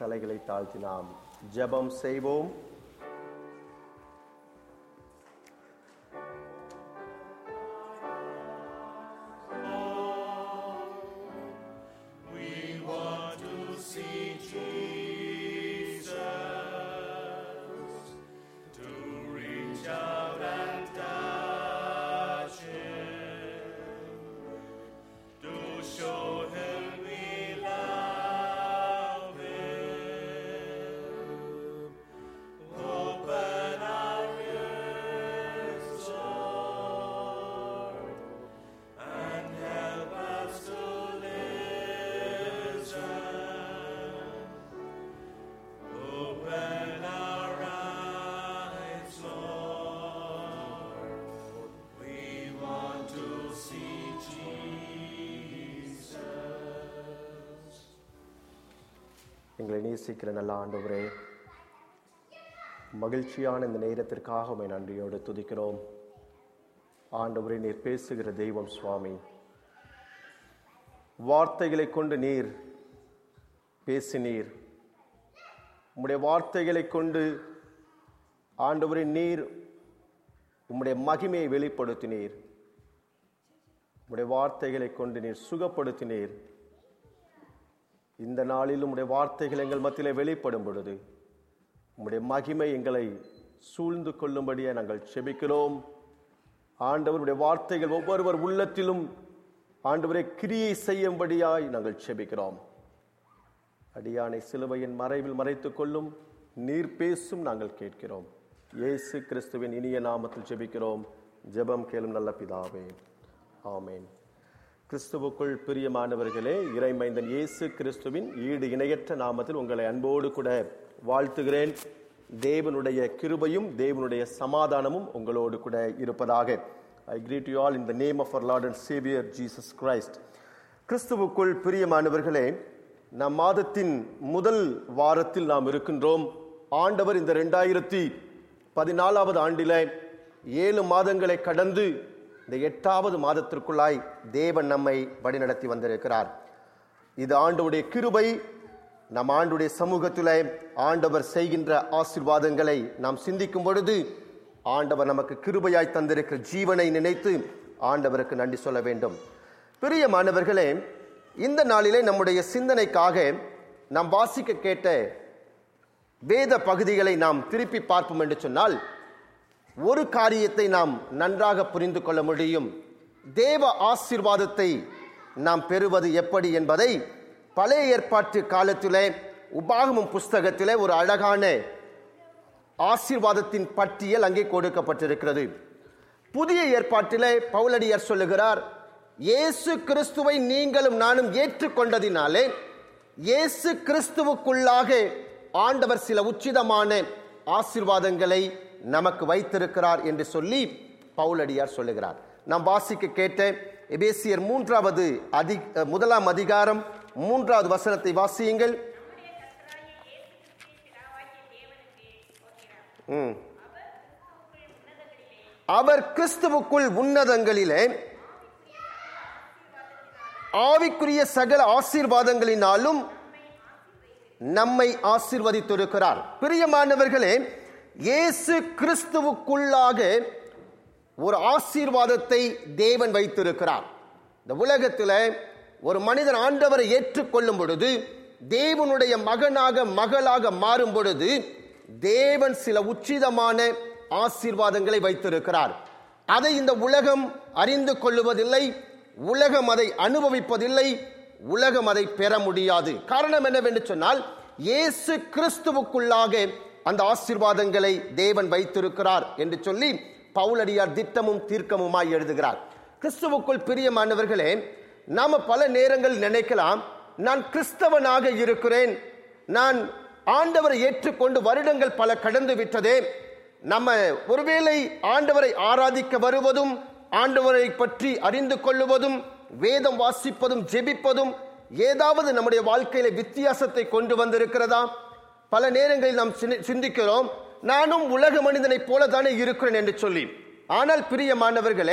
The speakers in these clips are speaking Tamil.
தலைகளை தாழ்த்தி நாம் ஜெபம் செய்வோம் We want to see Jesus, to reach out and touch Him, to show Him we love Him. Open our ears, Lord, and help us to listen. Open our eyes, Lord. We want to see Jesus. எங்களை நேசிக்கிற நல்ல ஆண்டவரே மகிழ்ச்சியான இந்த நேரத்திற்காக உம்மை நன்றியோடு துதிக்கிறோம் ஆண்டவரே நீர் பேசுகிற தெய்வம் சுவாமி வார்த்தைகளை கொண்டு நீர் பேசினீர் உம்முடைய வார்த்தைகளை கொண்டு ஆண்டவரே நீர் உம்முடைய மகிமையை வெளிப்படுத்தினீர் உம்முடைய வார்த்தைகளை கொண்டு நீர் சுகப்படுத்தினீர் இந்த நாளில் உம்முடைய வார்த்தைகள் எங்கள் மத்தியிலே வெளிப்படும் பொழுது உம்முடைய மகிமை எங்களை சூழ்ந்து கொள்ளும்படியே நாங்கள் செபிக்கிறோம் ஆண்டவருடைய வார்த்தைகள் ஒவ்வொருவர் உள்ளத்திலும் ஆண்டவரை கிரியை செய்யும்படியாய் நாங்கள் செபிக்கிறோம் அடியானை சிலுவையின் மறைவில் மறைத்துக் கொள்ளும் நீர் பேசும் நாங்கள் கேட்கிறோம் இயேசு கிறிஸ்துவின் இனிய நாமத்தில் ஜெபிக்கிறோம் ஜெபம் கேளும் நல்ல பிதாவே ஆமென் கிறிஸ்துவுக்குள் பிரியமானவர்களே இறைமைந்தன் இயேசு கிறிஸ்துவின் ஈடு இணையற்ற நாமத்தில் உங்களை அன்போடு கூட வாழ்த்துகிறேன் தேவனுடைய கிருபையும் தேவனுடைய சமாதானமும் உங்களோடு கூட இருப்பதாக I greet you all in the name of our lord and saviour Jesus Christ கிறிஸ்துவுக்குள் பிரியமானவர்களே நம் மாதத்தின் முதல் வாரத்தில் நாம் இருக்கின்றோம் ஆண்டவர் இந்த ரெண்டாயிரத்தி பதினாலாவது ஆண்டிலே ஏழு மாதங்களை கடந்து இந்த எட்டாவது மாதத்திற்குள்ளாய் தேவன் நம்மை வழிநடத்தி வந்திருக்கிறார் இது ஆண்டவுடைய கிருபை நம் ஆண்டுடைய சமூகத்திலே ஆண்டவர் செய்கின்ற ஆசீர்வாதங்களை நாம் சிந்திக்கும் பொழுது ஆண்டவர் நமக்கு கிருபையாய் தந்திருக்கிற ஜீவனை நினைத்து ஆண்டவருக்கு நன்றி சொல்ல வேண்டும் பிரியமானவர்களே இந்த நாளிலே நம்முடைய சிந்தனைக்காக நாம் வாசிக்க கேட்ட வேத பகுதிகளை நாம் திருப்பி பார்ப்போம் என்று சொன்னால் ஒரு காரியத்தை நாம் நன்றாக புரிந்து கொள்ள முடியும் தேவ ஆசீர்வாதத்தை நாம் பெறுவது எப்படி என்பதை பழைய ஏற்பாட்டு காலத்திலே உபாகமம் புஸ்தகத்திலே ஒரு அழகான ஆசீர்வாதத்தின் பட்டியல் அங்கே கொடுக்கப்பட்டிருக்கிறது புதிய ஏற்பாட்டிலே பவுலடியார் சொல்லுகிறார் இயேசு கிறிஸ்துவை நீங்களும் நானும் ஏற்றுக்கொண்டதினாலே இயேசு கிறிஸ்துவுக்குள்ளாக ஆண்டவர் சில உச்சிதமான ஆசீர்வாதங்களை நமக்கு வைத்திருக்கிறார் என்று சொல்லி பவுலடியார் சொல்லுகிறார் நாம் வாசிக்க கேட்ட எபேசியர் மூன்றாவது அதி முதலாம் அதிகாரம் மூன்றாவது வசனத்தை வாசியுங்கள் ம். அவர் கிறிஸ்துவுக்குள் உன்னதங்களிலே ஆவிக்குரிய சகல ஆசீர்வாதங்களினாலும் நம்மை ஆசீர்வதித்திருக்கிறார் பிரியமானவர்களே இயேசு கிறிஸ்துவுக்குள்ளாக ஒரு ஆசீர்வாதத்தை தேவன் வைத்திருக்கிறார் இந்த உலகத்தில் ஒரு மனிதன் ஆண்டவரை ஏற்றுக்கொள்ளும் பொழுது தேவனுடைய மகனாக மகளாக மாறும் பொழுது தேவன் சில உச்சிதமான ஆசீர்வாதங்களை வைத்திருக்கிறார் அதை இந்த உலகம் அறிந்து கொள்ளுவதில்லை உலகம் அதை அனுபவிப்பதில்லை உலகம் அதை பெற முடியாது காரணம் என்னவென்று சொன்னால் இயேசு கிறிஸ்துவுக்குள்ளாக அந்த ஆசீர்வாதங்களை தேவன் வைத்திருக்கிறார் என்று சொல்லி பவுலடியார் திட்டமும் தீர்க்கமுமாய் எழுதுகிறார் கிறிஸ்துவுக்குள் பிரியமானவர்களே நாம பல நேரங்கள் நினைக்கலாம் நான் கிறிஸ்தவனாக இருக்கிறேன் நான் ஆண்டவரை ஏற்றுக்கொண்டு வருடங்கள் பல கடந்து விட்டதே நம்ம ஒருவேளை ஆண்டவரை ஆராதிக்க வருவதும் ஆண்டவரை பற்றி அறிந்து கொள்ளுவதும் வேதம் வாசிப்பதும் ஜெபிப்பதும் ஏதாவது நம்முடைய வாழ்க்கையில வித்தியாசத்தை கொண்டு வந்திருக்கிறதா பல நேரங்களில் நாம் சிந்தி- சிந்திக்கிறோம் நானும் உலக மனிதனைப் போல தானே இருக்கிறேன் என்று சொல்லி ஆனால் பிரியமானவர்களே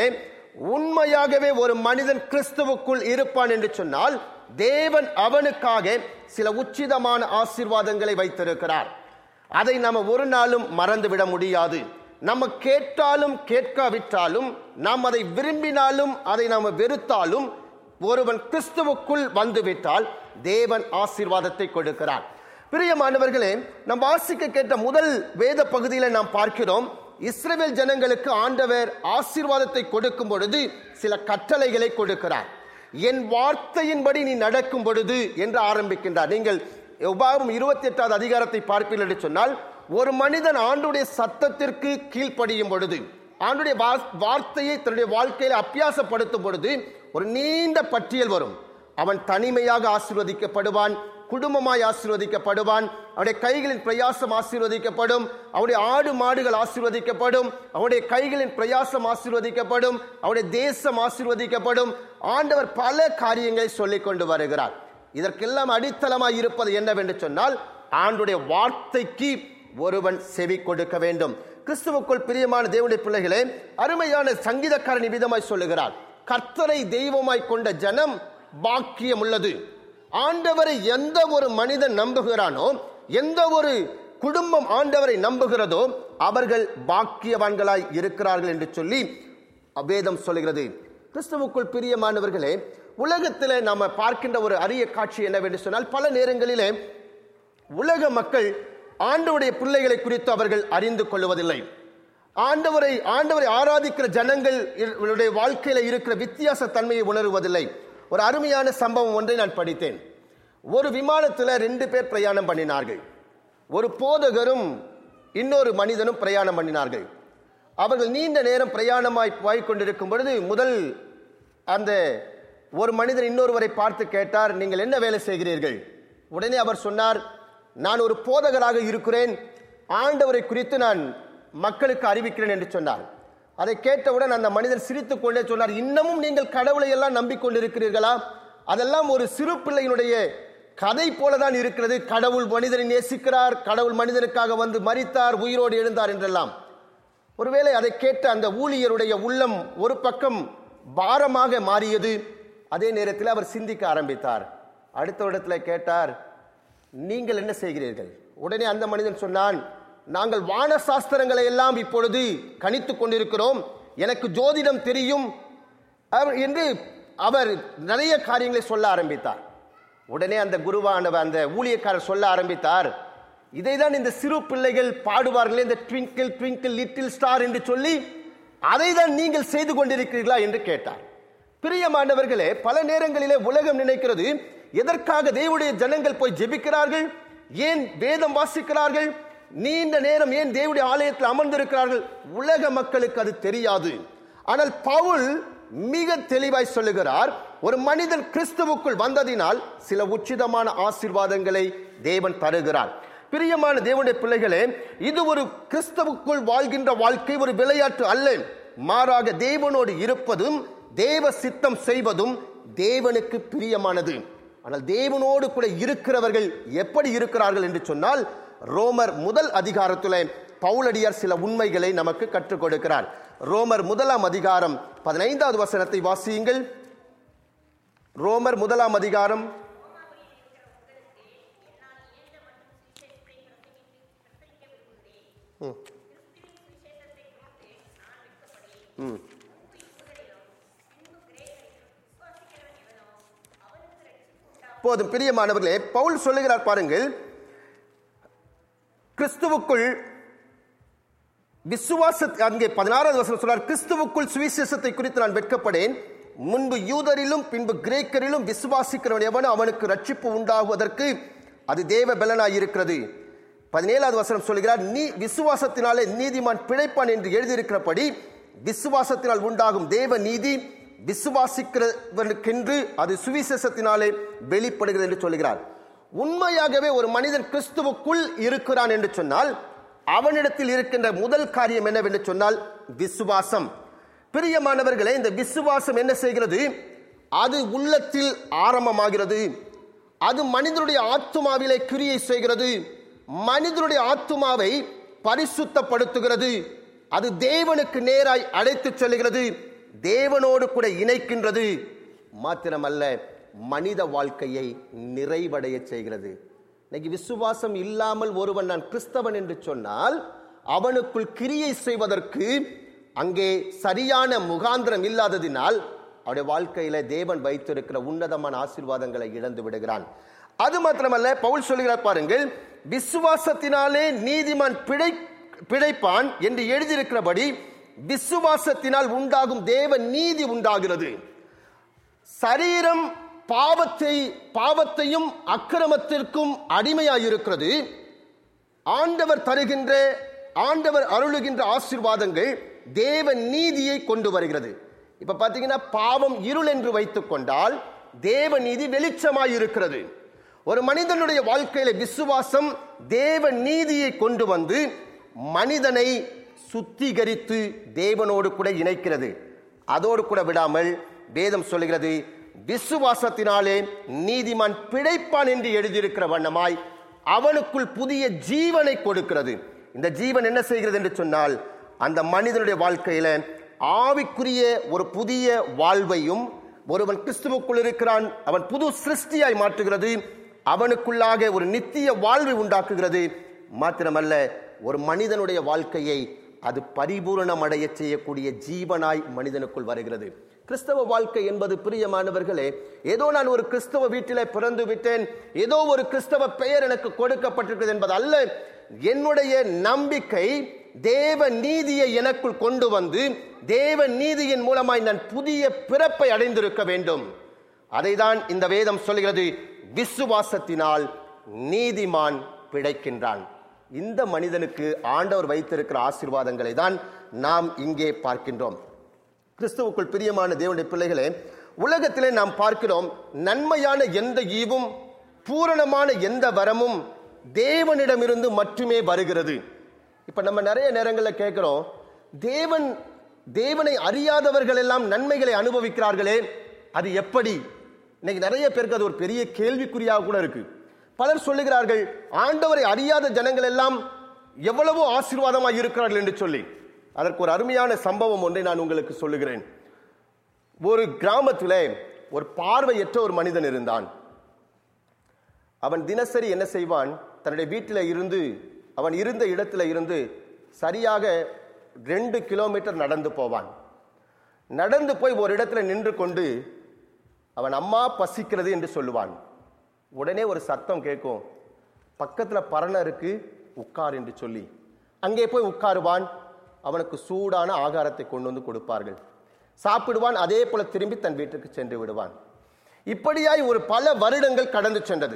உண்மையாகவே ஒரு மனிதன் கிறிஸ்துவுக்குள் இருப்பான் என்று சொன்னால் தேவன் அவனுக்காக சில உச்சிதமான ஆசீர்வாதங்களை வைத்திருக்கிறார் அதை நம்ம ஒரு நாளும் மறந்துவிட முடியாது நம்ம கேட்டாலும் கேட்காவிட்டாலும் நாம் அதை விரும்பினாலும் அதை நாம் வெறுத்தாலும் ஒருவன் கிறிஸ்துவுக்குள் வந்துவிட்டால் தேவன் ஆசீர்வாதத்தை கொடுக்கிறார் பிரியமானவர்களே நாம் வாசிக்க கேட்ட முதல் வேத பகுதியில் நாம் பார்க்கிறோம் இஸ்ரவேல் ஜனங்களுக்கு ஆண்டவர் ஆசீர்வாதத்தை கொடுக்கும் பொழுது சில கட்டளைகளை கொடுக்கிறார் என் வார்த்தையின்படி நீ நடக்கும் பொழுது என்று ஆரம்பிக்கின்றார் நீங்கள் உபாகம் இருபத்தி எட்டாவது அதிகாரத்தை பார்ப்பீர்கள் என்று சொன்னால் ஒரு மனிதன் ஆண்டுடைய சத்தத்திற்கு கீழ்ப்படியும் பொழுது ஆண்டுடைய வா- வார்த்தையை தன்னுடைய வாழ்க்கையில அப்பியாசப்படுத்தும் பொழுது ஒரு நீண்ட பட்டியல் வரும் அவன் தனிமையாக ஆசீர்வதிக்கப்படுவான் குடும்பமாய் ஆசீர்வதிக்கப்படுவான் அவனுடைய கைகளின் பிரயாசம் ஆசீர்வதிக்கப்படும் அவனுடைய ஆடு மாடுகள் ஆசீர்வதிக்கப்படும் அவனுடைய கைகளின் பிரயாசம் ஆசீர்வதிக்கப்படும் அவனுடைய தேசம் ஆசீர்வதிக்கப்படும் ஆண்டவர் பல காரியங்களை சொல்லிக் கொண்டு வருகிறார் இதற்கெல்லாம் அடித்தளமாய் இருப்பது என்னவென்று சொன்னால் ஆண்டுடைய வார்த்தைக்கு ஒருவன் செவி கொடுக்க வேண்டும் கிறிஸ்துவுக்குள் பிரியமான தேவனுடைய பிள்ளைகளே அருமையான சங்கீதக்காரன் விதமாய் சொல்லுகிறார் கர்த்தரை தெய்வமாய் கொண்ட ஜனம் பாக்கியம் உள்ளது ஆண்டவரை எந்த ஒரு மனிதன் நம்புகிறானோ எந்த ஒரு குடும்பம் ஆண்டவரை நம்புகிறதோ அவர்கள் பாக்கியவான்களாய் இருக்கிறார்கள் என்று சொல்லி வேதம் சொல்லுகிறது கிறிஸ்துவுக்குள் பிரியமானவர்களே உலகத்தில் நாம பார்க்கின்ற ஒரு அரிய காட்சி என்னவென்று சொன்னால் பல நேரங்களிலே உலக மக்கள் ஆண்டவருடைய பிள்ளைகளை குறித்து அவர்கள் அறிந்து கொள்வதில்லை ஆண்டவரை ஆண்டவரை ஆராதிக்கிற ஜனங்கள் இவருடைய வாழ்க்கையில இருக்கிற வித்தியாச தன்மையை உணருவதில்லை ஒரு அருமையான சம்பவம் ஒன்றை நான் படித்தேன் ஒரு விமானத்தில் ரெண்டு பேர் பிரயாணம் பண்ணினார்கள் ஒரு போதகரும் இன்னொரு மனிதனும் பிரயாணம் பண்ணினார்கள் அவர்கள் நீண்ட நேரம் பிரயாணமாய் போய் கொண்டிருக்கும் பொழுது முதல் அந்த ஒரு மனிதர் இன்னொருவரை பார்த்து கேட்டார் நீங்கள் என்ன வேலை செய்கிறீர்கள் உடனே அவர் சொன்னார் நான் ஒரு போதகராக இருக்கிறேன் ஆண்டவரை குறித்து நான் மக்களுக்கு அறிவிக்கிறேன் என்று சொன்னார் அதை கேட்டவுடன் அந்த மனிதர் சிரித்துக் கொண்டே சொன்னார் இன்னமும் நீங்கள் கடவுளை எல்லாம் நம்பிக்கொண்டிருக்கிறீர்களா அதெல்லாம் ஒரு சிறு பிள்ளையினுடைய கதை போலதான் இருக்கிறது கடவுள் மனிதனை நேசிக்கிறார் கடவுள் மனிதனுக்காக வந்து மரித்தார் உயிரோடு எழுந்தார் என்றெல்லாம் ஒருவேளை அதை கேட்ட அந்த ஊழியருடைய உள்ளம் ஒரு பக்கம் பாரமாக மாறியது அதே நேரத்தில் அவர் சிந்திக்க ஆரம்பித்தார் அடுத்த இடத்துல கேட்டார் நீங்கள் என்ன செய்கிறீர்கள் உடனே அந்த மனிதன் சொன்னான் நாங்கள் வான சாஸ்திரங்களை எல்லாம் இப்பொழுது கணித்துக் கொண்டிருக்கிறோம் எனக்கு ஜோதிடம் தெரியும் அவர் என்று அவர் நிறைய காரியங்களை சொல்ல ஆரம்பித்தார் உடனே அந்த குருவானவர் அந்த ஊழியக்காரர் சொல்ல ஆரம்பித்தார் இதைதான் இந்த சிறு பிள்ளைகள் பாடுவார்களே இந்த ட்விங்கிள் ட்விங்கிள் லிட்டில் ஸ்டார் என்று சொல்லி அதை தான் நீங்கள் செய்து கொண்டிருக்கிறீர்களா என்று கேட்டார் பிரியமானவர்களே பல நேரங்களிலே உலகம் நினைக்கிறது எதற்காக தேவனுடைய ஜனங்கள் போய் ஜெபிக்கிறார்கள் ஏன் வேதம் வாசிக்கிறார்கள் நீண்ட நேரம் ஏன் தேவனுடைய ஆலயத்தில் அமர்ந்திருக்கிறார்கள் உலக மக்களுக்கு அது தெரியாது ஆனால் பவுல் மிக தெளிவாய் சொல்லுகிறார் ஒரு மனிதன் கிறிஸ்துவுக்குள் வந்ததினால் சில உச்சிதமான ஆசீர்வாதங்களை தேவன் தருகிறார் பிரியமான தேவனுடைய பிள்ளைகளே இது ஒரு கிறிஸ்துவுக்குள் வாழ்கின்ற வாழ்க்கை ஒரு விளையாட்டு அல்ல மாறாக தேவனோடு இருப்பதும் தேவ சித்தம் செய்வதும் தேவனுக்கு பிரியமானது ஆனால் தேவனோடு கூட இருக்கிறவர்கள் எப்படி இருக்கிறார்கள் என்று சொன்னால் ரோமர் முதல் அதிகாரத்தில் பவுலடியார் சில உண்மைகளை நமக்கு கற்றுக் கொடுக்கிறார் ரோமர் முதலாம் அதிகாரம் பதினைந்தாவது வசனத்தை வாசியுங்கள் ரோமர் முதலாம் அதிகாரம் போதும் பிரியமானவர்களே பவுல் சொல்லுகிறார் பாருங்கள் கிறிஸ்துவுக்குள் விசுவாச அங்கே பதினாறாவது வசனம் சொல்றார் கிறிஸ்துவுக்குள் சுவிசேஷத்தை குறித்து நான் வெட்கப்படேன் முன்பு யூதரிலும் பின்பு கிரேக்கரிலும் விசுவாசிக்கிறவன் எவனும் அவனுக்கு ரட்சிப்பு உண்டாகுவதற்கு அது தேவ பலனாய் இருக்கிறது பதினேழாவது வசனம் சொல்கிறார் நீ விசுவாசத்தினாலே நீதிமான் பிழைப்பான் என்று எழுதியிருக்கிறபடி விசுவாசத்தினால் உண்டாகும் தேவ நீதி விசுவாசிக்கிறவனுக்கென்று அது சுவிசேஷத்தினாலே வெளிப்படுகிறது என்று சொல்கிறார் உண்மையாகவே ஒரு மனிதன் கிறிஸ்துவுக்குள் இருக்கிறான் என்று சொன்னால் அவனிடத்தில் இருக்கின்ற முதல் காரியம் என்னவென்று சொன்னால் விசுவாசம் பிரியமானவர்களே இந்த விசுவாசம் என்ன செய்கிறது அது உள்ளத்தில் ஆரம்பமாகிறது அது மனிதனுடைய ஆத்துமாவிலே கிரியை செய்கிறது மனிதனுடைய ஆத்துமாவை பரிசுத்தப்படுத்துகிறது அது தேவனுக்கு நேராய் அழைத்துச் செல்கிறது தேவனோடு கூட இணைக்கின்றது மாத்திரமல்ல மனித வாழ்க்கையை நிறைவடைய செய்கிறது இன்னைக்கு விசுவாசம் இல்லாமல் ஒருவன் நான் கிறிஸ்தவன் என்று சொன்னால் அவனுக்குள் கிரியை செய்வதற்கு அங்கே சரியான முகாந்திரம் இல்லாததினால் அவருடைய வாழ்க்கையில தேவன் வைத்திருக்கிற உன்னதமான ஆசீர்வாதங்களை இழந்து விடுகிறான் அது மாத்திரமல்ல பவுல் சொல்லுகிறார் பாருங்கள் விசுவாசத்தினாலே நீதிமான் பிழை பிழைப்பான் என்று எழுதியிருக்கிறபடி விசுவாசத்தினால் உண்டாகும் தேவ நீதி உண்டாகிறது சரீரம் பாவத்தை பாவத்தையும் அக்கிரமத்திற்கும் அடிமையாயிருக்கிறது ஆண்டவர் தருகின்ற ஆண்டவர் அருளுகின்ற ஆசீர்வாதங்கள் தேவ நீதியை கொண்டு வருகிறது இப்ப பாத்தீங்கன்னா பாவம் இருள் என்று வைத்துக் கொண்டால் தேவ நீதி வெளிச்சமாய் இருக்கிறது ஒரு மனிதனுடைய வாழ்க்கையில விசுவாசம் தேவ நீதியை கொண்டு வந்து மனிதனை சுத்திகரித்து தேவனோடு கூட இணைக்கிறது அதோடு கூட விடாமல் வேதம் சொல்லுகிறது விசுவாசத்தினாலே நீதிமான் பிழைப்பான் என்று எழுதியிருக்கிற வண்ணமாய் அவனுக்குள் புதிய ஜீவனை கொடுக்கிறது இந்த ஜீவன் என்ன செய்கிறது என்று சொன்னால் அந்த மனிதனுடைய வாழ்க்கையில ஆவிக்குரிய ஒரு புதிய வாழ்வையும் ஒருவன் கிறிஸ்துவுக்குள் இருக்கிறான் அவன் புது சிருஷ்டியாய் மாற்றுகிறது அவனுக்குள்ளாக ஒரு நித்திய வாழ்வை உண்டாக்குகிறது மாத்திரமல்ல ஒரு மனிதனுடைய வாழ்க்கையை அது பரிபூரணம் அடைய செய்யக்கூடிய ஜீவனாய் மனிதனுக்குள் வருகிறது கிறிஸ்தவ வாழ்க்கை என்பது பிரியமானவர்களே ஏதோ நான் ஒரு கிறிஸ்தவ வீட்டிலே பிறந்து விட்டேன் ஏதோ ஒரு கிறிஸ்தவ பெயர் எனக்கு கொடுக்கப்பட்டிருக்கிறது என்பது அல்ல என்னுடைய நம்பிக்கை தேவ நீதியை எனக்குள் கொண்டு வந்து தேவ நீதியின் மூலமாய் நான் புதிய பிறப்பை அடைந்திருக்க வேண்டும் அதைதான் இந்த வேதம் சொல்கிறது விசுவாசத்தினால் நீதிமான் பிழைக்கின்றான் இந்த மனிதனுக்கு ஆண்டவர் வைத்திருக்கிற ஆசீர்வாதங்களை தான் நாம் இங்கே பார்க்கின்றோம் கிறிஸ்துவுக்குள் பிரியமான தேவனுடைய பிள்ளைகளே உலகத்திலே நாம் பார்க்கிறோம் நன்மையான எந்த ஈவும் பூரணமான எந்த வரமும் தேவனிடமிருந்து மட்டுமே வருகிறது இப்ப நம்ம நிறைய நேரங்களில் கேட்கிறோம் தேவன் தேவனை அறியாதவர்கள் எல்லாம் நன்மைகளை அனுபவிக்கிறார்களே அது எப்படி இன்னைக்கு நிறைய பேருக்கு அது ஒரு பெரிய கேள்விக்குறியாக கூட இருக்கு பலர் சொல்லுகிறார்கள் ஆண்டவரை அறியாத ஜனங்கள் எல்லாம் எவ்வளவோ ஆசீர்வாதமாக இருக்கிறார்கள் என்று சொல்லி அதற்கு ஒரு அருமையான சம்பவம் ஒன்றை நான் உங்களுக்கு சொல்லுகிறேன் ஒரு கிராமத்திலே ஒரு பார்வையற்ற ஒரு மனிதன் இருந்தான் அவன் தினசரி என்ன செய்வான் தன்னுடைய வீட்டில் இருந்து அவன் இருந்த இடத்துல இருந்து சரியாக ரெண்டு கிலோமீட்டர் நடந்து போவான் நடந்து போய் ஒரு இடத்துல நின்று கொண்டு அவன் அம்மா பசிக்கிறது என்று சொல்லுவான் உடனே ஒரு சத்தம் கேட்கும் பக்கத்துல பரண இருக்கு உட்கார் என்று சொல்லி அங்கே போய் உட்காருவான் அவனுக்கு சூடான ஆகாரத்தை கொண்டு வந்து கொடுப்பார்கள் சாப்பிடுவான் அதே போல திரும்பி தன் வீட்டுக்கு சென்று விடுவான் இப்படியாய் ஒரு பல வருடங்கள் கடந்து சென்றது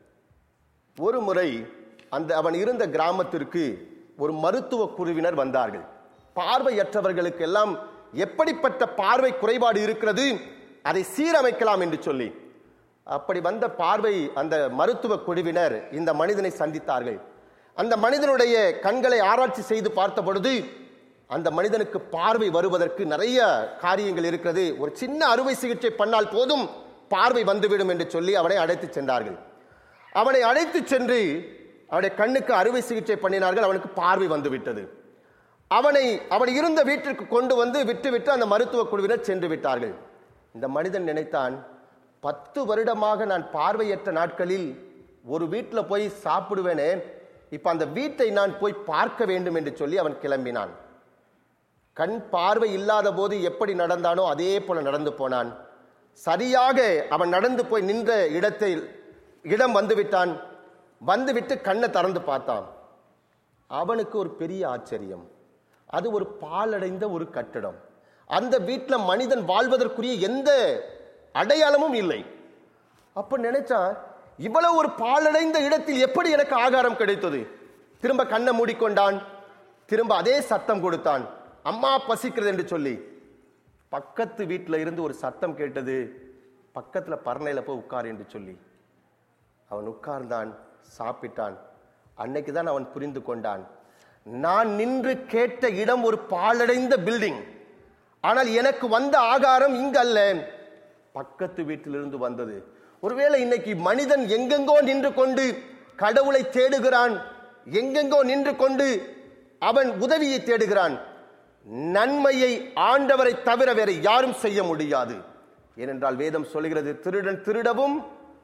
ஒரு முறை அந்த அவன் இருந்த கிராமத்திற்கு ஒரு மருத்துவ குழுவினர் வந்தார்கள் பார்வையற்றவர்களுக்கு எல்லாம் எப்படிப்பட்ட பார்வை குறைபாடு இருக்கிறது அதை சீரமைக்கலாம் என்று சொல்லி அப்படி வந்த பார்வை அந்த மருத்துவ குழுவினர் இந்த மனிதனை சந்தித்தார்கள் அந்த மனிதனுடைய கண்களை ஆராய்ச்சி செய்து பார்த்த பொழுது அந்த மனிதனுக்கு பார்வை வருவதற்கு நிறைய காரியங்கள் இருக்கிறது ஒரு சின்ன அறுவை சிகிச்சை பண்ணால் போதும் பார்வை வந்துவிடும் என்று சொல்லி அவனை அழைத்து சென்றார்கள் அவனை அழைத்து சென்று அவனுடைய கண்ணுக்கு அறுவை சிகிச்சை பண்ணினார்கள் அவனுக்கு பார்வை வந்து விட்டது அவனை அவன் இருந்த வீட்டிற்கு கொண்டு வந்து விட்டுவிட்டு அந்த மருத்துவ குழுவினர் சென்று விட்டார்கள் இந்த மனிதன் நினைத்தான் பத்து வருடமாக நான் பார்வையற்ற நாட்களில் ஒரு வீட்டில் போய் சாப்பிடுவேனே இப்ப அந்த வீட்டை நான் போய் பார்க்க வேண்டும் என்று சொல்லி அவன் கிளம்பினான் கண் பார்வை இல்லாத போது எப்படி நடந்தானோ அதே போல நடந்து போனான் சரியாக அவன் நடந்து போய் நின்ற இடத்தில் இடம் வந்து விட்டான் வந்துவிட்டு கண்ணை திறந்து பார்த்தான் அவனுக்கு ஒரு பெரிய ஆச்சரியம் அது ஒரு பாலடைந்த ஒரு கட்டடம் அந்த வீட்டில் மனிதன் வாழ்வதற்குரிய எந்த அடையாளமும் இல்லை அப்ப நினைச்சான் இவ்வளவு ஒரு பாலடைந்த இடத்தில் எப்படி எனக்கு ஆகாரம் கிடைத்தது திரும்ப கண்ணை மூடிக்கொண்டான் திரும்ப அதே சத்தம் கொடுத்தான் அம்மா பசிக்கிறது என்று சொல்லி பக்கத்து வீட்டில் இருந்து ஒரு சத்தம் கேட்டது பக்கத்துல பறனையில போய் உட்கார் என்று சொல்லி அவன் உட்கார்ந்தான் சாப்பிட்டான் அன்னைக்கு தான் அவன் புரிந்து கொண்டான் நான் நின்று கேட்ட இடம் ஒரு பாழடைந்த பில்டிங் ஆனால் எனக்கு வந்த ஆகாரம் இங்கு அல்ல பக்கத்து வீட்டிலிருந்து வந்தது ஒருவேளை இன்னைக்கு மனிதன் எங்கெங்கோ நின்று கொண்டு கடவுளை தேடுகிறான் எங்கெங்கோ நின்று கொண்டு அவன் உதவியை தேடுகிறான் நன்மையை ஆண்டவரை தவிர வேறு யாரும் செய்ய முடியாது ஏனென்றால் வேதம் சொல்கிறது திருடன் திருடவும்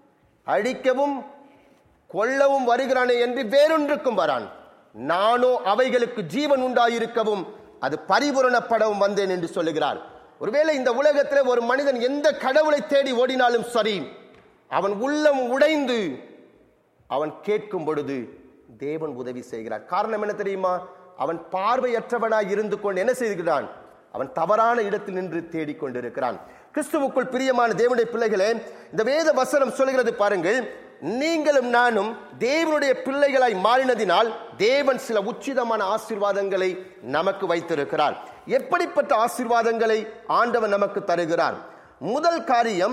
அழிக்கவும் கொல்லவும் வருகிறானே என்று வேறொன்றுக்கும் வரான் நானோ அவைகளுக்கு ஜீவன் உண்டாயிருக்கவும் அது பரிபூரணப்படவும் வந்தேன் என்று சொல்லுகிறார் ஒருவேளை இந்த உலகத்திலே ஒரு மனிதன் எந்த கடவுளை தேடி ஓடினாலும் சரி அவன் உள்ளம் உடைந்து அவன் கேட்கும் பொழுது தேவன் உதவி செய்கிறார் காரணம் என்ன தெரியுமா அவன் பார்வையற்றவனாய் இருந்து கொண்டு என்ன செய்கிறான் அவன் தவறான இடத்தில் நின்று தேடிக்கொண்டிருக்கிறான் கிறிஸ்துவுக்குள் பிரியமான தேவனுடைய பிள்ளைகளே இந்த வேத வசனம் சொல்கிறது பாருங்கள் நீங்களும் நானும் தேவனுடைய பிள்ளைகளாய் மாறினதினால் தேவன் சில உச்சிதமான ஆசீர்வாதங்களை நமக்கு வைத்திருக்கிறார் எப்படிப்பட்ட ஆசீர்வாதங்களை ஆண்டவன் நமக்கு தருகிறார் முதல் காரியம்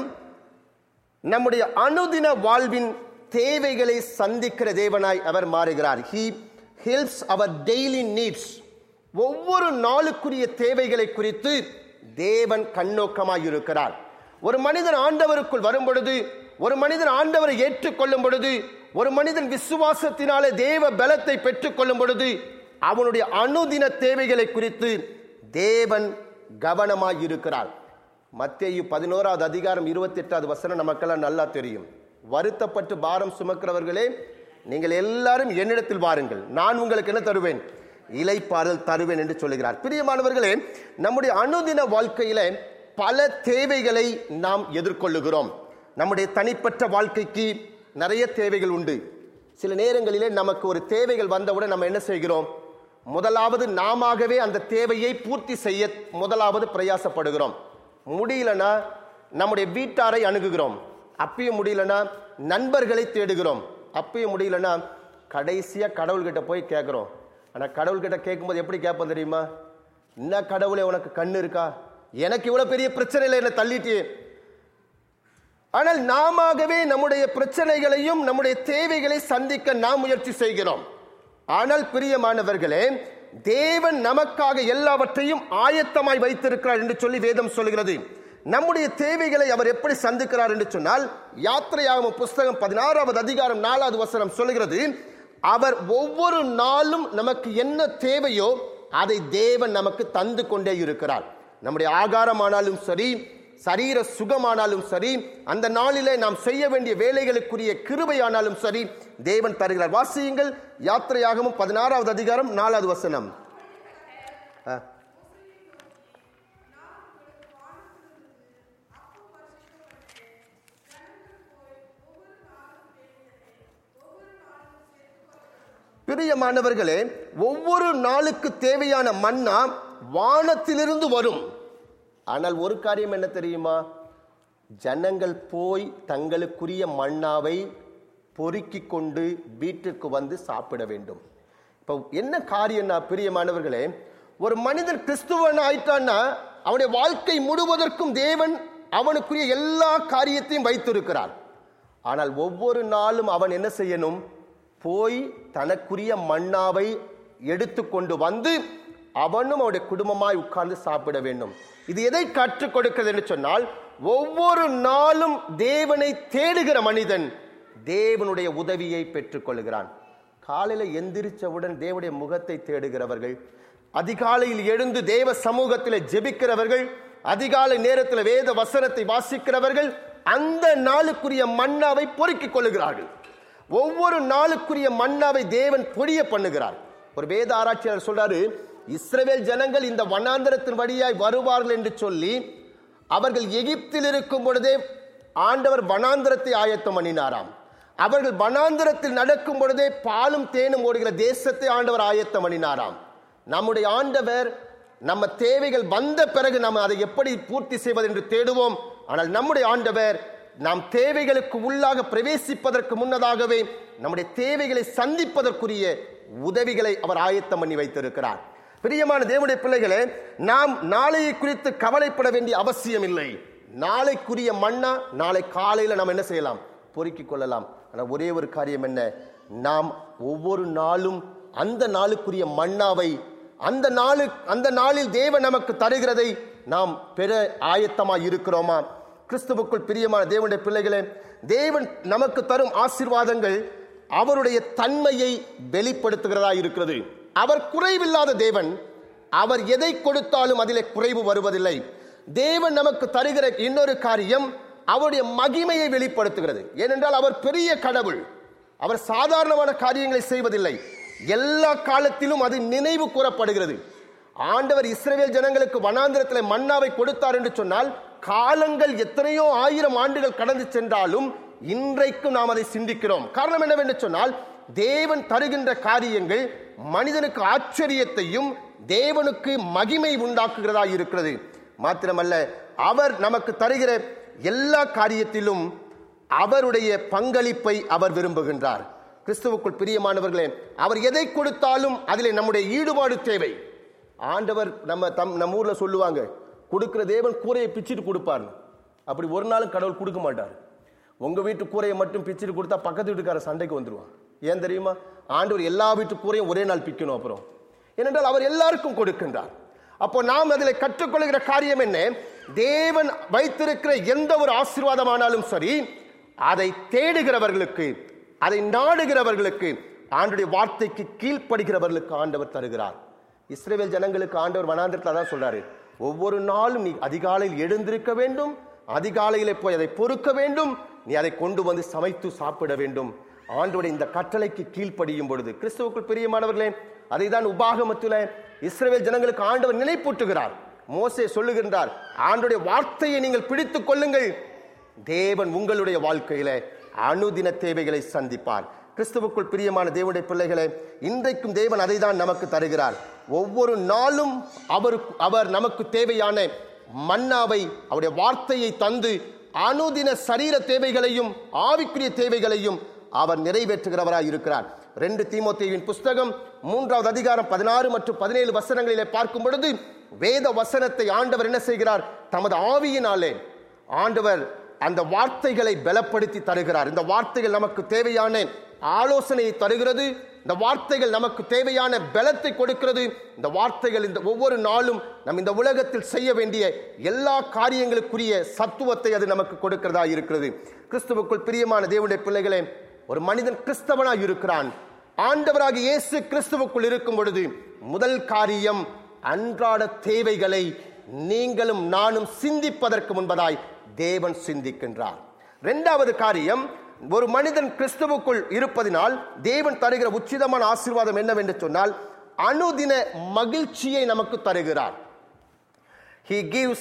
நம்முடைய அனுதின வாழ்வின் தேவைகளை சந்திக்கிற தேவனாய் அவர் மாறுகிறார் he helps our daily needs ஒவ்வொரு நாளுக்குரிய தேவைகளை குறித்து தேவன் கண்ணோக்கமாய் இருக்கிறார் ஒரு மனிதன் ஆண்டவருக்குள் வரும் பொழுது ஒரு மனிதன் ஆண்டவரை ஏற்றுக்கொள்ளும் பொழுது ஒரு மனிதன் விசுவாசத்தினாலே தேவ பலத்தை பெற்றுக்கொள்ளும் பொழுது அவனுடைய அனுதின தேவைகளை குறித்து தேவன் கவனமாய் இருக்கிறார் மத்தேயு பதினோராவது அதிகாரம் இருபத்தி எட்டாவது வசனம் நமக்கெல்லாம் நல்லா தெரியும் வருத்தப்பட்டு பாரம் சுமக்கிறவர்களே நீங்கள் எல்லாரும் என்னிடத்தில் வாருங்கள் நான் உங்களுக்கு என்ன தருவேன் இலைப்பாறுதல் தருவேன் என்று சொல்லுகிறார் பிரியமானவர்களே நம்முடைய அனுதின வாழ்க்கையில பல தேவைகளை நாம் எதிர்கொள்ளுகிறோம் நம்முடைய தனிப்பட்ட வாழ்க்கைக்கு நிறைய தேவைகள் உண்டு சில நேரங்களிலே நமக்கு ஒரு தேவைகள் வந்தவுடன் நம்ம என்ன செய்கிறோம் முதலாவது நாமாகவே அந்த தேவையை பூர்த்தி செய்ய முதலாவது பிரயாசப்படுகிறோம் முடியலனா நம்முடைய வீட்டாரை அணுகுகிறோம் அப்பயும் முடியலனா நண்பர்களை தேடுகிறோம் அப்பயும் முடியலனா கடைசியா கடவுள்கிட்ட போய் கேட்குறோம் ஆனா கடவுள்கிட்ட கேட்கும்போது எப்படி கேட்போம் தெரியுமா என்ன கடவுளே உனக்கு கண்ணு இருக்கா எனக்கு இவ்வளவு பெரிய பிரச்சனையில என்ன தள்ளிட்டியே ஆனால் நாமவே நம்முடைய பிரச்சனைகளையும் நம்முடைய தேவைகளை சந்திக்க நாம் முயற்சி செய்கிறோம் ஆனால் பிரியமானவர்களே தேவன் நமக்காக எல்லாவற்றையும் ஆயத்தமாய் வைத்திருக்கிறார் என்று சொல்லி வேதம் சொல்கிறது நம்முடைய தேவைகளை அவர் எப்படி சந்திக்கிறார் என்று சொன்னால் யாத்திரையாகும் புஸ்தகம் பதினாறாவது அதிகாரம் நாலாவது வசனம் சொல்கிறது அவர் ஒவ்வொரு நாளும் நமக்கு என்ன தேவையோ அதை தேவன் நமக்கு தந்து கொண்டே இருக்கிறார் நம்முடைய ஆகாரமானாலும் சரி சரீர சுகமானாலும் சரி அந்த நாளிலே நாம் செய்ய வேண்டிய வேலைகளுக்குரிய கிருபையானாலும் சரி தேவன் தருகிறார் வாசியுங்கள் யாத்திரையாகவும் பதினாறாவது அதிகாரம் நாலாவது வசனம் ஆ. பிரியமானவர்களே ஒவ்வொரு நாளுக்கு தேவையான மன்னா வானத்திலிருந்து வரும் ஆனால் ஒரு காரியம் என்ன தெரியுமா ஜனங்கள் போய் தங்களுக்குரிய மன்னாவை பொறுக்கி கொண்டு வீட்டுக்கு வந்து சாப்பிட வேண்டும் இப்போ என்ன காரியம்னா பிரியமானவர்களே ஒரு மனிதன் கிறிஸ்துவன் ஆயிட்டான்னா அவனுடைய வாழ்க்கை முழுவதற்கும் தேவன் அவனுக்குரிய எல்லா காரியத்தையும் வைத்திருக்கிறார் ஆனால் ஒவ்வொரு நாளும் அவன் என்ன செய்யணும் போய் தனக்குரிய மன்னாவை எடுத்துக்கொண்டு வந்து அவனும் அவனுடைய குடும்பமாய் உட்கார்ந்து சாப்பிட வேண்டும் இது எதை கற்றுக் கொடுக்கிறது என்று சொன்னால் ஒவ்வொரு நாளும் தேவனை தேடுகிற மனிதன் தேவனுடைய உதவியை பெற்றுக் கொள்கிறான் காலையில எந்திரிச்சவுடன் தேவனுடைய முகத்தை தேடுகிறவர்கள் அதிகாலையில் எழுந்து தேவ சமூகத்தில் ஜெபிக்கிறவர்கள் அதிகாலை நேரத்தில் வேத வசனத்தை வாசிக்கிறவர்கள் அந்த நாளுக்குரிய மன்னாவை பொறுக்கிக் கொள்ளுகிறார்கள் ஒவ்வொரு நாளுக்குரிய மன்னாவை தேவன் பொழிய பண்ணுகிறார் ஒரு வேத ஆராய்ச்சியாளர் சொல்றாரு இஸ்ரவேல் ஜனங்கள் இந்த வனாந்தரத்தின் வழியாய் வருவார்கள் என்று சொல்லி அவர்கள் எகிப்தில் இருக்கும் பொழுதே ஆண்டவர் வனாந்தரத்தை ஆயத்தம் பண்ணினாராம் அவர்கள் வனாந்தரத்தில் நடக்கும் பொழுதே பாலும் தேனும் ஓடுகிற தேசத்தை ஆண்டவர் ஆயத்தம் பண்ணினாராம் நம்முடைய ஆண்டவர் நம்ம தேவைகள் வந்த பிறகு நம்ம அதை எப்படி பூர்த்தி செய்வது என்று தேடுவோம் ஆனால் நம்முடைய ஆண்டவர் நாம் தேவைகளுக்கு உள்ளாக பிரவேசிப்பதற்கு முன்னதாகவே நம்முடைய தேவைகளை சந்திப்பதற்குரிய உதவிகளை அவர் ஆயத்தம் பண்ணி வைத்திருக்கிறார் பிரியமான தேவனுடைய பிள்ளைகளே நாம் நாளையை குறித்து கவலைப்பட வேண்டிய அவசியம் இல்லை நாளைக்குரிய மண்ணா நாளை காலையில நாம் என்ன செய்யலாம் பொறுக்கிக் கொள்ளலாம் ஆனால் ஒரே ஒரு காரியம் என்ன நாம் ஒவ்வொரு நாளும் அந்த நாளுக்குரிய மன்னாவை அந்த நாளு அந்த நாளில் தேவன் நமக்கு தருகிறதை நாம் பெற ஆயத்தமாய் இருக்கிறோமா கிறிஸ்துவுக்குள் பிரியமான தேவனுடைய பிள்ளைகளே தேவன் நமக்கு தரும் ஆசீர்வாதங்கள் அவருடைய தன்மையை வெளிப்படுத்துகிறதா இருக்கிறது அவர் குறைவில்லாத தேவன் அவர் எதை கொடுத்தாலும் அதிலே குறைவு வருவதில்லை தேவன் நமக்கு தருகிற இன்னொரு காரியம் அவருடைய மகிமையை வெளிப்படுத்துகிறது ஏனென்றால் அவர் பெரிய கடவுள் அவர் சாதாரணமான காரியங்களை செய்வதில்லை எல்லா காலத்திலும் அது நினைவு கூறப்படுகிறது ஆண்டவர் இஸ்ரவேல் ஜனங்களுக்கு வனாந்திரத்தில் மன்னாவை கொடுத்தார் என்று சொன்னால் காலங்கள் எத்தனையோ ஆயிரம் ஆண்டுகள் கடந்து சென்றாலும் இன்றைக்கும் நாம் அதை சிந்திக்கிறோம் காரணம் என்னவென்று சொன்னால் தேவன் தருகின்ற காரியங்கள் மனிதனுக்கு ஆச்சரியத்தையும் தேவனுக்கு மகிமை உண்டாக்குகிறதா இருக்கிறது மாத்திரமல்ல அவர் நமக்கு தருகிற எல்லா காரியத்திலும் அவருடைய பங்களிப்பை அவர் விரும்புகின்றார் கிறிஸ்துவுக்குள் பிரியமானவர்களே அவர் எதை கொடுத்தாலும் அதிலே நம்முடைய ஈடுபாடு தேவை ஆண்டவர் நம்ம தம் நம்ம ஊர்ல சொல்லுவாங்க கொடுக்கிற தேவன் கூரையை பிச்சுட்டு கொடுப்பார் அப்படி ஒரு நாளும் கடவுள் கொடுக்க மாட்டார் உங்க வீட்டு கூரையை மட்டும் பிச்சுட்டு கொடுத்தா பக்கத்து வீட்டுக்கார சண்டைக்கு வந்துருவான் ஏன் தெரியுமா ஆண்டவர் எல்லா வீட்டு கூரையும் ஒரே நாள் பிக்கணும் அப்புறம் ஏனென்றால் அவர் எல்லாருக்கும் கொடுக்கின்றார் அப்போ நாம் அதில் கற்றுக்கொள்கிற காரியம் என்ன தேவன் வைத்திருக்கிற எந்த ஒரு ஆசீர்வாதமானாலும் சரி அதை தேடுகிறவர்களுக்கு அதை நாடுகிறவர்களுக்கு ஆண்டுடைய வார்த்தைக்கு கீழ்ப்படுகிறவர்களுக்கு ஆண்டவர் தருகிறார் இஸ்ரேல் ஜனங்களுக்கு ஆண்டவர் வனாந்திரத்தில் தான் சொல்றாரு ஒவ்வொரு நாளும் நீ அதிகாலையில் எழுந்திருக்க வேண்டும் அதிகாலையிலே போய் அதை பொறுக்க வேண்டும் நீ அதை கொண்டு வந்து சமைத்து சாப்பிட வேண்டும் ஆண்டோட இந்த கட்டளைக்கு கீழ்ப்படியும் பொழுது கிறிஸ்துவுக்குள் பிரியமானவர்களே அதை தான் உபாகமத்தில் இஸ்ரவேல் ஜனங்களுக்கு ஆண்டவர் நினைப்பூட்டுகிறார் மோசே சொல்லுகின்றார் ஆண்டுடைய வார்த்தையை நீங்கள் பிடித்துக் கொள்ளுங்கள் தேவன் உங்களுடைய வாழ்க்கையில அனுதின தேவைகளை சந்திப்பார் கிறிஸ்துவுக்குள் பிரியமான தேவனுடைய பிள்ளைகளே இன்றைக்கும் தேவன் அதை தான் நமக்கு தருகிறார் ஒவ்வொரு நாளும் அவர் அவர் நமக்கு தேவையான மன்னாவை அவருடைய வார்த்தையை தந்து அனுதின சரீர தேவைகளையும் ஆவிக்குரிய தேவைகளையும் அவர் நிறைவேற்றுகிறவராய் இருக்கிறார் ரெண்டு தீமோத்தேயுவின் புஸ்தகம் மூன்றாவது அதிகாரம் பதினாறு மற்றும் பதினேழு வசனங்களிலே பார்க்கும் பொழுது வேத வசனத்தை ஆண்டவர் என்ன செய்கிறார் தமது ஆவியினாலே ஆண்டவர் அந்த வார்த்தைகளை பலப்படுத்தி தருகிறார் இந்த வார்த்தைகள் நமக்கு தேவையான ஆலோசனையை தருகிறது இந்த வார்த்தைகள் நமக்கு தேவையான பலத்தை கொடுக்கிறது இந்த வார்த்தைகள் இந்த ஒவ்வொரு நாளும் நம் இந்த உலகத்தில் செய்ய வேண்டிய எல்லா காரியங்களுக்குரிய சத்துவத்தை அது நமக்கு கொடுக்கிறதா இருக்கிறது கிறிஸ்துவுக்குள் பிரியமான தேவனுடைய பிள்ளைகளே ஒரு மனிதன் கிறிஸ்தவனாய் இருக்கிறான் ஆண்டவராக இயேசு கிறிஸ்துவுக்குள் இருக்கும் பொழுது முதல் காரியம் அன்றாட தேவைகளை நீங்களும் நானும் சிந்திப்பதற்கு முன்பதாய் தேவன் சிந்திக்கின்றார் இரண்டாவது காரியம் ஒரு மனிதன் கிறிஸ்துவுக்குள் இருப்பதினால் தேவன் தருகிற உச்சிதமான ஆசீர்வாதம் என்னவென்று சொன்னால் அனுதின மகிழ்ச்சியை நமக்கு தருகிறார் he gives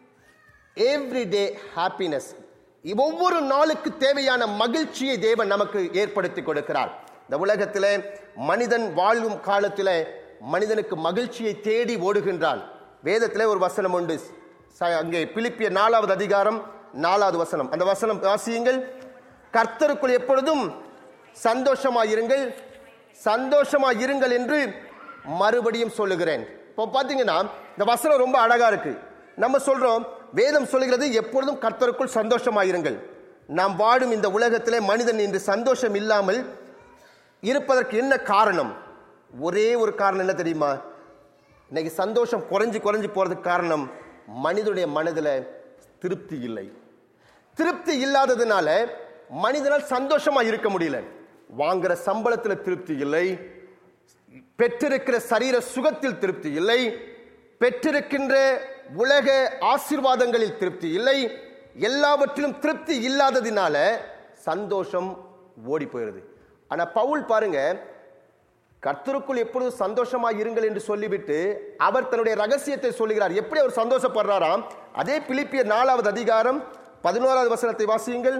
everyday happiness ஒவ்வொரு நாளுக்கு தேவையான மகிழ்ச்சியை தேவன் நமக்கு ஏற்படுத்தி கொடுக்கிறார் இந்த உலகத்திலே மனிதன் வாழும் காலத்திலே மனிதனுக்கு மகிழ்ச்சியை தேடி ஓடுகின்றான் வேதத்திலே ஒரு வசனம் உண்டு ச- அங்கே பிலிப்பிய நாலாவது அதிகாரம் நாலாவது வசனம் அந்த வசனம் வாசியுங்கள் கர்த்தருக்குள் எப்பொழுதும் சந்தோஷமாயிருங்கள் சந்தோஷமாயிருங்கள் என்று மறுபடியும் சொல்லுகிறேன் இப்போ பார்த்தீங்கன்னா இந்த வசனம் ரொம்ப அழகா இருக்கு நம்ம சொல்றோம் வேதம் சொல்லுகிறது எப்பொழுதும் கர்த்தருக்குள் சந்தோஷமாயிருங்கள் நாம் வாழும் இந்த உலகத்திலே மனிதன் இன்று சந்தோஷம் இல்லாமல் இருப்பதற்கு என்ன காரணம் ஒரே ஒரு காரணம் என்ன தெரியுமா இன்னைக்கு சந்தோஷம் குறைஞ்சு குறைஞ்சு போறதுக்கு காரணம் மனிதனுடைய மனதில் திருப்தி இல்லை திருப்தி இல்லாததுனால மனிதனால் சந்தோஷமா இருக்க முடியல வாங்குற சம்பளத்தில் திருப்தி இல்லை பெற்றிருக்கிற சரீர சுகத்தில் திருப்தி இல்லை பெற்றிருக்கின்ற உலக ஆசீர்வாதங்களில் திருப்தி இல்லை எல்லாவற்றிலும் திருப்தி இல்லாததினால சந்தோஷம் ஓடி போயிருது ஆனா பவுல் பாருங்க கர்த்தருக்குள் எப்பொழுதும் சந்தோஷமா இருங்கள் என்று சொல்லிவிட்டு அவர் தன்னுடைய ரகசியத்தை சொல்லுகிறார் எப்படி அவர் சந்தோஷப்படுறாராம் அதே பிலிப்பியர் நாலாவது அதிகாரம் பதினோராவது வசனத்தை வாசியுங்கள்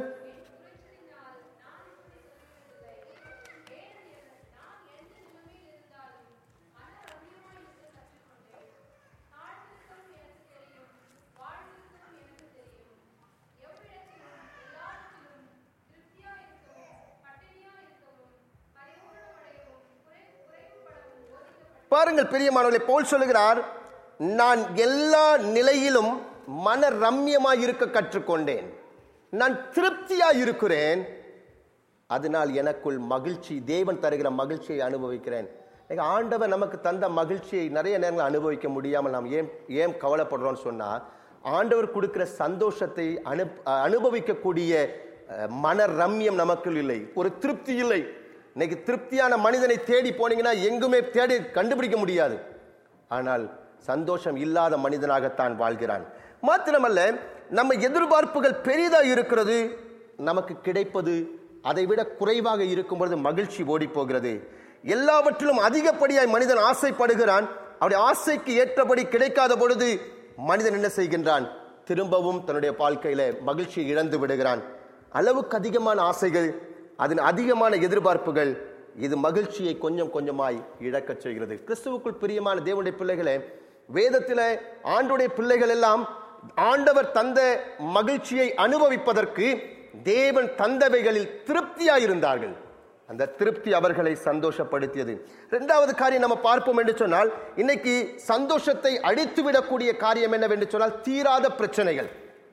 பாருங்கள் பிரியமானவர்களே பவுல் சொல்லுகிறார் நான் எல்லா நிலையிலும் மன ரம்யமாய் இருக்க கற்றுக்கொண்டேன் நான் திருப்தியாய் இருக்கிறேன் அதனால் எனக்குள் மகிழ்ச்சி தேவன் தருகிற மகிழ்ச்சியை அனுபவிக்கிறேன் இன்னைக்கு ஆண்டவர் நமக்கு தந்த மகிழ்ச்சியை நிறைய நேரங்கள் அனுபவிக்க முடியாமல் நாம் ஏன் ஏன் கவலைப்படுறோம்னு சொன்னா ஆண்டவர் கொடுக்கிற சந்தோஷத்தை அனு அனுபவிக்கக்கூடிய அஹ், மன ரம்யம் நமக்குள் இல்லை ஒரு திருப்தி இல்லை இன்னைக்கு திருப்தியான மனிதனை தேடி போனீங்கன்னா எங்குமே தேடி கண்டுபிடிக்க முடியாது ஆனால் சந்தோஷம் இல்லாத மனிதனாகத்தான் வாழ்கிறான் மாத்திரமல்ல நம்ம எதிர்பார்ப்புகள் பெரிதா இருக்கிறது நமக்கு கிடைப்பது அதை விட குறைவாக இருக்கும் பொழுது மகிழ்ச்சி ஓடி போகிறது எல்லாவற்றிலும் அதிகப்படியாய் மனிதன் ஆசைப்படுகிறான் அவருடைய ஆசைக்கு ஏற்றபடி கிடைக்காத பொழுது மனிதன் என்ன செய்கின்றான் திரும்பவும் தன்னுடைய வாழ்க்கையில மகிழ்ச்சியை இழந்து விடுகிறான் அளவுக்கு அதிகமான ஆசைகள் அதன் அதிகமான எதிர்பார்ப்புகள் இது மகிழ்ச்சியை கொஞ்சம் கொஞ்சமாய் இழக்கச் செய்கிறது கிறிஸ்துவுக்குள் பிரியமான தேவனுடைய பிள்ளைகளே வேதத்தில ஆண்டுடைய பிள்ளைகள் எல்லாம் ஆண்டவர் தந்த மகிழ்ச்சியை அனுபவிப்பதற்கு தேவன் தந்தவைகளில் திருப்தியாயிருந்தார்கள் அந்த திருப்தி அவர்களை சந்தோஷப்படுத்தியது இரண்டாவது காரியம் நம்ம பார்ப்போம் என்று சொன்னால் இன்னைக்கு சந்தோஷத்தை அழித்து விடக்கூடிய காரியம் என்னவென்று சொன்னால் தீராத பிரச்சனைகள்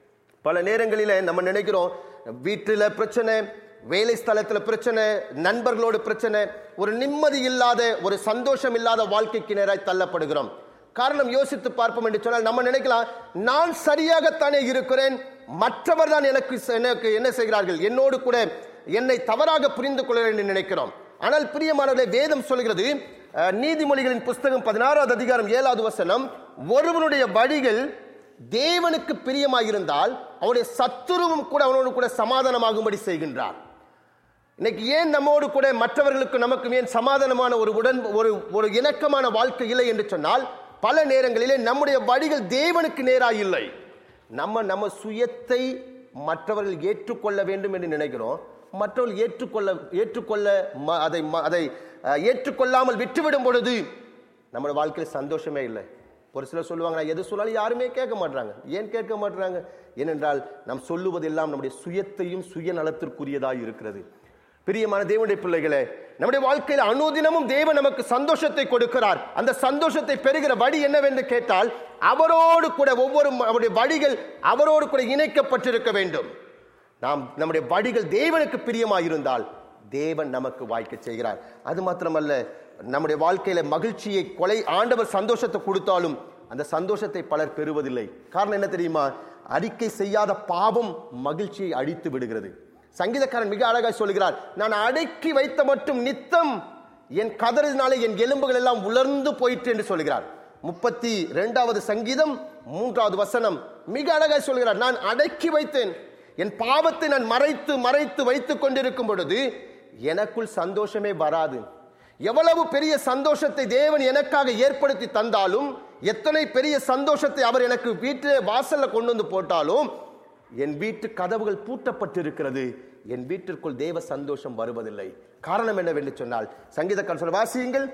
பல நேரங்களில நம்ம நினைக்கிறோம் வீட்டில் பிரச்சனை வேலை ஸ்தலத்துல பிரச்சனை நண்பர்களோடு பிரச்சனை ஒரு நிம்மதி இல்லாத ஒரு சந்தோஷம் இல்லாத வாழ்க்கைக்கு நேராய் தள்ளப்படுகிறோம் காரணம் யோசித்து பார்ப்போம் என்று சொன்னால் நம்ம நினைக்கலாம் நான் சரியாகத்தானே இருக்கிறேன் மற்றவர் தான் எனக்கு எனக்கு என்ன செய்கிறார்கள் என்னோடு கூட என்னை தவறாக புரிந்து கொள்ள என்று நினைக்கிறோம் ஆனால் பிரியமானவர்களே வேதம் சொல்கிறது அஹ், நீதிமொழிகளின் புஸ்தகம் பதினாறாவது அதிகாரம் ஏழாவது வசனம் ஒருவனுடைய வழிகள் தேவனுக்கு பிரியமாயிருந்தால் அவனுடைய சத்துருவும் கூட அவனோடு கூட சமாதானமாகும்படி செய்கின்றார் இன்னைக்கு ஏன் நம்மோடு கூட மற்றவர்களுக்கு நமக்கு ஏன் சமாதானமான ஒரு உடன் ஒரு ஒரு இணக்கமான வாழ்க்கை இல்லை என்று சொன்னால் பல நேரங்களிலே நம்முடைய வழிகள் தேவனுக்கு நேராக இல்லை நம்ம நம்ம சுயத்தை மற்றவர்கள் ஏற்றுக்கொள்ள வேண்டும் என்று நினைக்கிறோம் மற்றவர்கள் ஏற்றுக்கொள்ள ஏற்றுக்கொள்ள ம- அதை ம- அதை அஹ், ஏற்றுக்கொள்ளாமல் விட்டுவிடும் பொழுது நம்ம வாழ்க்கையில் சந்தோஷமே இல்லை ஒரு சிலர் சொல்லுவாங்க நான் எது சொன்னாலும் யாருமே கேட்க மாட்டாங்க ஏன் கேட்க மாட்டாங்க ஏனென்றால் நாம் சொல்லுவதெல்லாம் நம்முடைய சுயத்தையும் சுயநலத்திற்குரியதாக இருக்கிறது பிரியமான தேவனுடைய பிள்ளைகளே நம்முடைய வாழ்க்கையில் அனுதினமும் தேவன் நமக்கு சந்தோஷத்தை கொடுக்கிறார் அந்த சந்தோஷத்தை பெறுகிற வழி என்னவென்று கேட்டால் அவரோடு கூட ஒவ்வொரு ம- அவருடைய வழிகள் அவரோடு கூட இணைக்கப்பட்டிருக்க வேண்டும் நாம் நம்முடைய வழிகள் தேவனுக்கு பிரியமாயிருந்தால் தேவன் நமக்கு வாய்க்க செய்கிறார் அது மாத்திரமல்ல நம்முடைய வாழ்க்கையில மகிழ்ச்சியை கொலை ஆண்டவர் சந்தோஷத்தை கொடுத்தாலும் அந்த சந்தோஷத்தை பலர் பெறுவதில்லை காரணம் என்ன தெரியுமா அறிக்கை செய்யாத பாவம் மகிழ்ச்சியை அழித்து விடுகிறது சங்கீதக்காரன் மிக அழகாய் சொல்கிறார் நான் அடக்கி வைத்த மட்டும் நித்தம் என் கதறினாலே என் எலும்புகள் எல்லாம் உலர்ந்து போயிற்று என்று சொல்கிறார் முப்பத்தி இரண்டாவது சங்கீதம் மூன்றாவது வசனம் மிக அழகாய் சொல்கிறார் நான் அடக்கி வைத்தேன் என் பாவத்தை நான் மறைத்து மறைத்து வைத்துக் கொண்டிருக்கும் பொழுது எனக்குள் சந்தோஷமே வராது எவ்வளவு பெரிய சந்தோஷத்தை தேவன் எனக்காக ஏற்படுத்தி தந்தாலும் எத்தனை பெரிய சந்தோஷத்தை அவர் எனக்கு வீட்டிலே வாசல்ல கொண்டு வந்து போட்டாலும் என் வீட்டு கதவுகள் பூட்டப்பட்டிருக்கிறது என் வீட்டிற்குள் தேவ சந்தோஷம் வருவதில்லை காரணம் என்னவென்று சொன்னால் சங்கீதக்காரன் சொல்ல வாசியுங்கள்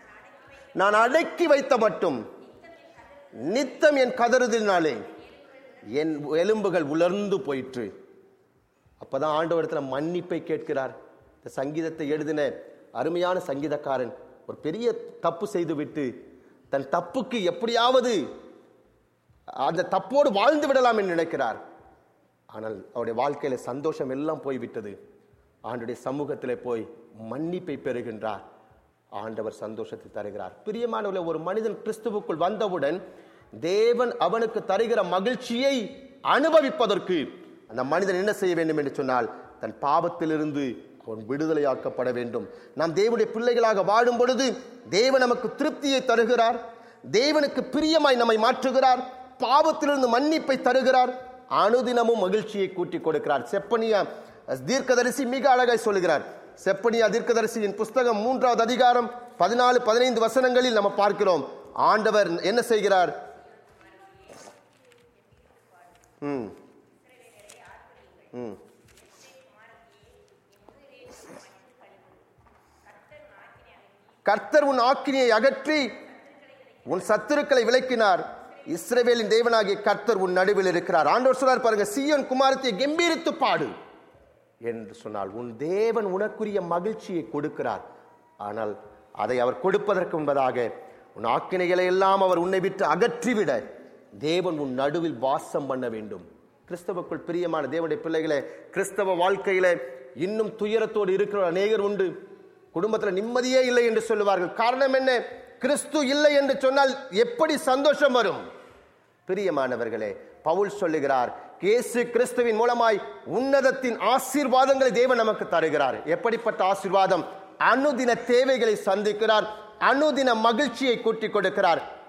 நான் அடக்கி வைத்த மட்டும் நித்தம் என் கதறுதினாலே என் எலும்புகள் உலர்ந்து போயிற்று அப்பதான் ஆண்டவரிடத்துல மன்னிப்பை கேட்கிறார் இந்த சங்கீதத்தை எழுதின அருமையான சங்கீதக்காரன் ஒரு பெரிய தப்பு செய்துவிட்டு தன் தப்புக்கு எப்படியாவது அந்த தப்போடு வாழ்ந்து விடலாம் என்று நினைக்கிறார் ஆனால் அவருடைய வாழ்க்கையில சந்தோஷம் எல்லாம் போய்விட்டது ஆண்டுடைய சமூகத்திலே போய் மன்னிப்பை பெறுகின்றார் ஆண்டவர் சந்தோஷத்தை தருகிறார் பிரியமானவர்களே ஒரு மனிதன் கிறிஸ்துவுக்குள் வந்தவுடன் தேவன் அவனுக்கு தருகிற மகிழ்ச்சியை அனுபவிப்பதற்கு அந்த மனிதன் என்ன செய்ய வேண்டும் என்று சொன்னால் தன் பாவத்திலிருந்து அவன் விடுதலையாக்கப்பட வேண்டும் நாம் தேவனுடைய பிள்ளைகளாக வாழும் பொழுது தேவன் நமக்கு திருப்தியை தருகிறார் தேவனுக்கு பிரியமாய் நம்மை மாற்றுகிறார் பாவத்திலிருந்து மன்னிப்பை தருகிறார் அனுதினமும் மகிழ்ச்சியை கூட்டி கொடுக்கிறார் செப்பனியா தீர்க்கதரிசி மிக அழகாய் சொல்லுகிறார் செப்பனியா தீர்க்கதரிசியின் புஸ்தகம் மூன்றாவது அதிகாரம் பதினாலு பதினைந்து வசனங்களில் நம்ம பார்க்கிறோம் ஆண்டவர் என்ன செய்கிறார் ம் ம் கர்த்தர் உன் ஆக்கினியை அகற்றி உன் சத்துருக்களை விலக்கினார் இஸ்ரவேலின் தேவனாகிய கர்த்தர் உன் நடுவில் இருக்கிறார் ஆண்டவர் சொல்றார் பாருங்க சீயோன் குமாரத்தை கெம்பீரித்து பாடு என்று சொன்னால் உன் தேவன் உனக்குரிய மகிழ்ச்சியை கொடுக்கிறார் ஆனால் அதை அவர் கொடுப்பதற்கு முன்பதாக உன் ஆக்கினைகளை எல்லாம் அவர் உன்னை விட்டு அகற்றிவிட தேவன் உன் நடுவில் வாசம் பண்ண வேண்டும் கிறிஸ்தவக்குள் பிரியமான தேவனுடைய பிள்ளைகளே கிறிஸ்தவ வாழ்க்கையில இன்னும் துயரத்தோடு இருக்கிற அநேகர் உண்டு குடும்பத்தில் நிம்மதியே இல்லை என்று சொல்லுவார்கள் காரணம் என்ன கிறிஸ்து இல்லை என்று சொன்னால் எப்படி சந்தோஷம் வரும் பிரியமானவர்களே பவுல் சொல்லுகிறார் இயேசு கிறிஸ்துவின் மூலமாய் உன்னதத்தின் ஆசீர்வாதங்களை தேவன் நமக்கு தருகிறார் எப்படிப்பட்ட ஆசீர்வாதம் அனுதின தேவைகளை சந்திக்கிறார் அனுதின மகிழ்ச்சியை கூட்டி கொடுக்கிறார்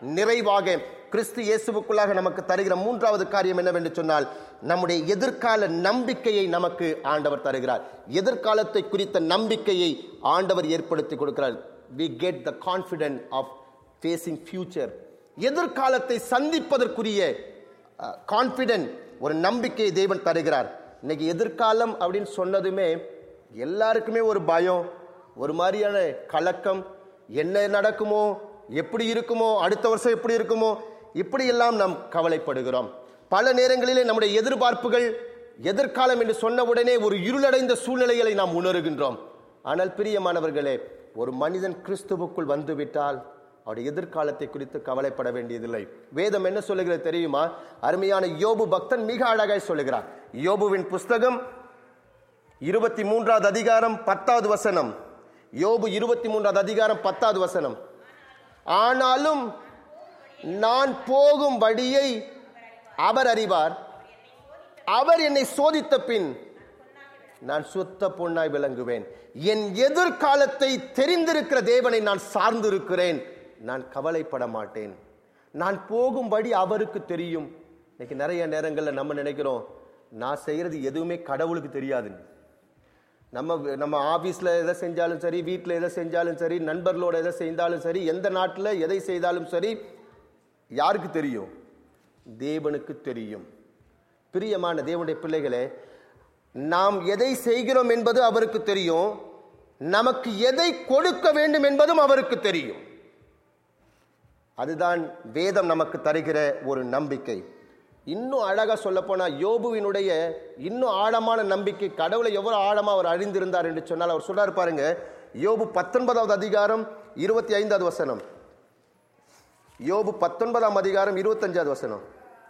நிறைவாக கிறிஸ்து இயேசுவுக்குள்ளாக நமக்கு தருகிற மூன்றாவது காரியம் என்னவென்று சொன்னால் நம்முடைய எதிர்கால நம்பிக்கையை நமக்கு ஆண்டவர் தருகிறார் எதிர்காலத்தை குறித்த நம்பிக்கையை ஆண்டவர் ஏற்படுத்தி கொடுக்கிறார் we get the confidence of facing future எதிர்காலத்தை சந்திப்பதற்குரிய கான்பிடென்ட் ஒரு நம்பிக்கையை தேவன் தருகிறார் இன்னைக்கு எதிர்காலம் அப்படின்னு சொன்னதுமே எல்லாருக்குமே ஒரு பயம் ஒரு மாதிரியான கலக்கம் என்ன நடக்குமோ எப்படி இருக்குமோ அடுத்த வருஷம் எப்படி இருக்குமோ இப்படி எல்லாம் நாம் கவலைப்படுகிறோம் பல நேரங்களிலே நம்முடைய எதிர்பார்ப்புகள் எதிர்காலம் என்று சொன்ன உடனே ஒரு இருளடைந்த சூழ்நிலைகளை நாம் உணர்கின்றோம் ஆனால் பிரியமானவர்களே ஒரு மனிதன் கிறிஸ்துவுக்குள் வந்துவிட்டால் அவருடைய எதிர்காலத்தை குறித்து கவலைப்பட வேண்டியதில்லை வேதம் என்ன சொல்லுகிறது தெரியுமா அருமையான யோபு பக்தன் மிக அழகாய் சொல்லுகிறார் யோபுவின் புஸ்தகம் இருபத்தி மூன்றாவது அதிகாரம் பத்தாவது வசனம் யோபு இருபத்தி மூன்றாவது அதிகாரம் பத்தாவது வசனம் ஆனாலும் நான் போகும் வழியை அவர் அறிவார் அவர் என்னை சோதித்த பின் நான் சுத்த பொன்னாய் விளங்குவேன் என் எதிர்காலத்தை தெரிந்திருக்கிற தேவனை நான் சார்ந்திருக்கிறேன் நான் கவலைப்பட மாட்டேன் நான் போகும்படி அவருக்கு தெரியும் இன்னைக்கு நிறைய நேரங்களில் நம்ம நினைக்கிறோம் நான் செய்யறது எதுவுமே கடவுளுக்கு தெரியாது நம்ம நம்ம ஆபீஸ்ல எதை செஞ்சாலும் சரி வீட்டில் எதை செஞ்சாலும் சரி நண்பர்களோட எதை செய்தாலும் சரி எந்த நாட்டில் எதை செய்தாலும் சரி யாருக்கு தெரியும் தேவனுக்கு தெரியும் பிரியமான தேவனுடைய பிள்ளைகளே நாம் எதை செய்கிறோம் என்பது அவருக்கு தெரியும் நமக்கு எதை கொடுக்க வேண்டும் என்பதும் அவருக்கு தெரியும் அதுதான் வேதம் நமக்கு தருகிற ஒரு நம்பிக்கை இன்னும் அழகா சொல்ல போனா யோபுவினுடைய இன்னும் ஆழமான நம்பிக்கை கடவுளை எவ்வளவு ஆழமா அவர் அறிந்திருந்தார் என்று சொன்னால் அவர் சொல்றாரு பாருங்க யோபு பத்தொன்பதாவது அதிகாரம் இருபத்தி ஐந்தாவது வசனம் யோபு பத்தொன்பதாம் அதிகாரம் இருபத்தஞ்சாவது வசனம்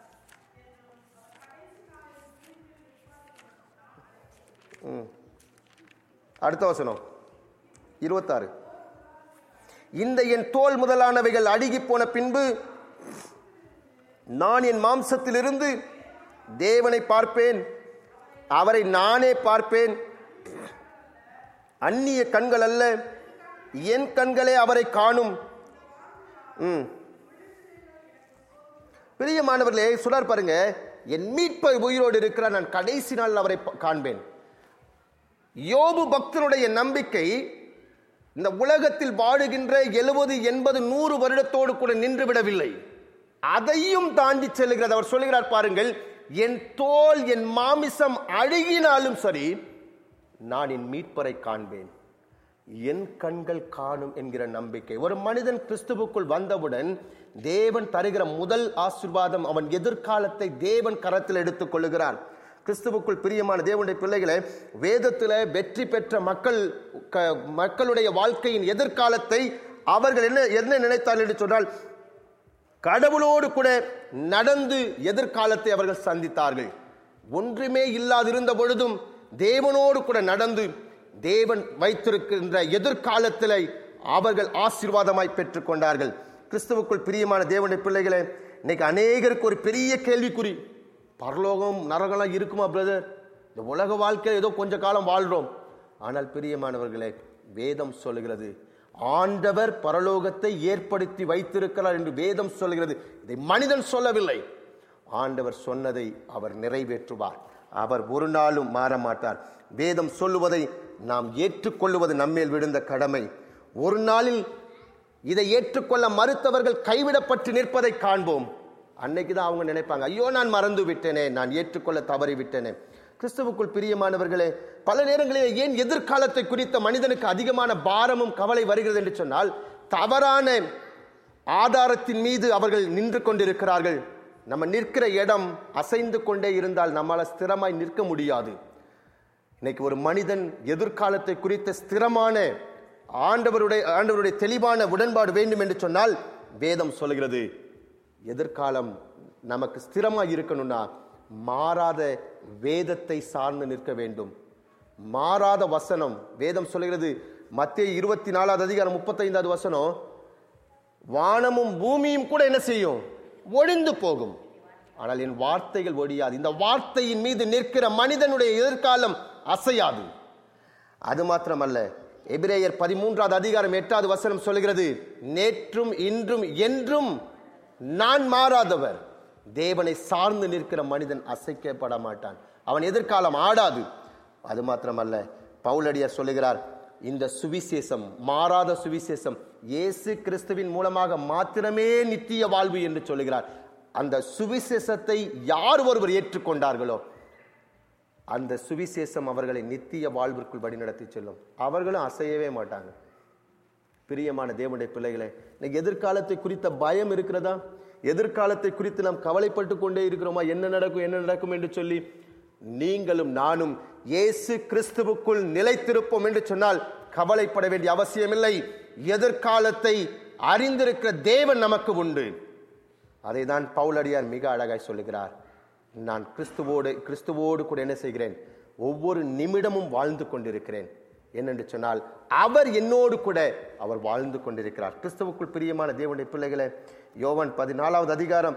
ம். அடுத்த வசனம் இருபத்தாறு இந்த என் தோல் முதலானவைகள் அழுகி போன பின்பு நான் என் மாம்சத்திலிருந்து தேவனை பார்ப்பேன் அவரை நானே பார்ப்பேன் அந்நிய கண்கள் அல்ல என் கண்களே அவரை காணும் ம். பிரியமானவர்களே சொல்றார் பாருங்க என் மீட்பர் உயிரோடு இருக்கிறார் நான் கடைசி நாள் அவரை ப- காண்பேன் யோபு பக்தனுடைய நம்பிக்கை இந்த உலகத்தில் வாழுகின்ற எழுபது எண்பது நூறு வருடத்தோடு கூட நின்று விடவில்லை அதையும் தாண்டி செல்லுகிறது அவர் சொல்லுகிறார் பாருங்கள் என் தோல் என் மாமிசம் அழுகினாலும் சரி நான் என் மீட்பரை காண்பேன் என் கண்கள் காணும் என்கிற நம்பிக்கை ஒரு மனிதன் கிறிஸ்துவுக்குள் வந்தவுடன் தேவன் தருகிற முதல் ஆசீர்வாதம் அவன் எதிர்காலத்தை தேவன் கரத்தில் எடுத்துக் கொள்ளுகிறான் கிறிஸ்துவுக்குள் பிரியமான தேவனுடைய பிள்ளைகளை வேதத்தில் வெற்றி பெற்ற மக்கள் க- மக்களுடைய வாழ்க்கையின் எதிர்காலத்தை அவர்கள் என்ன என்ன நினைத்தார்கள் என்று சொன்னால் கடவுளோடு கூட நடந்து எதிர்காலத்தை அவர்கள் சந்தித்தார்கள் ஒன்றுமே இல்லாதிருந்த பொழுதும் தேவனோடு கூட நடந்து தேவன் வைத்திருக்கின்ற எதிர்காலத்தில் அவர்கள் ஆசீர்வாதமாய் பெற்றுக் கொண்டார்கள் கிறிஸ்துவுக்குள் பிரியமான தேவனுடைய பிள்ளைகளே இன்னைக்கு அநேகருக்கு ஒரு பெரிய கேள்விக்குறி பரலோகம் நரகம்லாம் இருக்குமா பிரதர் இந்த உலக வாழ்க்கை ஏதோ கொஞ்ச காலம் வாழ்றோம் ஆனால் பிரியமானவர்களே வேதம் சொல்லுகிறது ஆண்டவர் பரலோகத்தை ஏற்படுத்தி வைத்திருக்கிறார் என்று வேதம் சொல்லுகிறது இதை மனிதன் சொல்லவில்லை ஆண்டவர் சொன்னதை அவர் நிறைவேற்றுவார் அவர் ஒரு நாளும் மாற மாட்டார் வேதம் சொல்லுவதை நாம் ஏற்றுக்கொள்ளுவது நம்மேல் விழுந்த கடமை ஒரு நாளில் இதை ஏற்றுக்கொள்ள மறுத்தவர்கள் கைவிடப்பட்டு நிற்பதை காண்போம் அன்னைக்கு தான் அவங்க நினைப்பாங்க ஐயோ நான் மறந்து விட்டேனே நான் ஏற்றுக்கொள்ள தவறி விட்டேனே கிறிஸ்துவுக்குள் பிரியமானவர்களே பல நேரங்களில் ஏன் எதிர்காலத்தை குறித்த மனிதனுக்கு அதிகமான பாரமும் கவலை வருகிறது என்று சொன்னால் தவறான ஆதாரத்தின் மீது அவர்கள் நின்று கொண்டிருக்கிறார்கள் நம்ம நிற்கிற இடம் அசைந்து கொண்டே இருந்தால் நம்மால ஸ்திரமாய் நிற்க முடியாது இன்னைக்கு ஒரு மனிதன் எதிர்காலத்தை குறித்த ஸ்திரமான ஆண்டவருடைய ஆண்டவருடைய தெளிவான உடன்பாடு வேண்டும் என்று சொன்னால் வேதம் சொல்கிறது எதிர்காலம் நமக்கு ஸ்திரமாக இருக்கணும்னா மாறாத வேதத்தை சார்ந்து நிற்க வேண்டும் மாறாத வசனம் வேதம் சொல்கிறது மத்திய இருபத்தி நாலாவது அதிகாரம் முப்பத்தைந்தாவது வசனம் வானமும் பூமியும் கூட என்ன செய்யும் ஒழிந்து போகும் ஆனால் என் வார்த்தைகள் ஒழியாது இந்த வார்த்தையின் மீது நிற்கிற மனிதனுடைய எதிர்காலம் அசையாது அது மாத்திரமல்ல எபிரேயர் பதிமூன்றாவது அதிகாரம் எட்டாவது வசனம் சொல்கிறது நேற்றும் இன்றும் என்றும் நான் மாறாதவர் தேவனை சார்ந்து நிற்கிற மனிதன் அசைக்கப்பட மாட்டான் அவன் எதிர்காலம் ஆடாது அது மாத்திரமல்ல பவுலடியார் சொல்லுகிறார் இந்த சுவிசேஷம் மாறாத சுவிசேஷம் இயேசு கிறிஸ்துவின் மூலமாக மாத்திரமே நித்திய வாழ்வு என்று சொல்லுகிறார் அந்த சுவிசேஷத்தை யார் ஒருவர் ஏற்றுக்கொண்டார்களோ அந்த சுவிசேஷம் அவர்களை நித்திய வாழ்விற்குள் வழிநடத்தி செல்லும் அவர்களும் அசையவே மாட்டாங்க பிரியமான தேவனுடைய பிள்ளைகளே இன்னைக்கு எதிர்காலத்தை குறித்த பயம் இருக்கிறதா எதிர்காலத்தை குறித்து நாம் கவலைப்பட்டு கொண்டே இருக்கிறோமா என்ன நடக்கும் என்ன நடக்கும் என்று சொல்லி நீங்களும் நானும் இயேசு கிறிஸ்துவுக்குள் நிலைத்திருப்போம் என்று சொன்னால் கவலைப்பட வேண்டிய அவசியமில்லை எதிர்காலத்தை அறிந்திருக்கிற தேவன் நமக்கு உண்டு அதை தான் பவுலடியார் மிக அழகாய் சொல்லுகிறார் நான் கிறிஸ்துவோடு கிறிஸ்துவோடு கூட என்ன செய்கிறேன் ஒவ்வொரு நிமிடமும் வாழ்ந்து கொண்டிருக்கிறேன் என்னென்று சொன்னால் அவர் என்னோடு கூட அவர் வாழ்ந்து கொண்டிருக்கிறார் கிறிஸ்துவுக்குள் பிரியமான தேவனுடைய பிள்ளைகளே யோவான் பதினாலாவது அதிகாரம்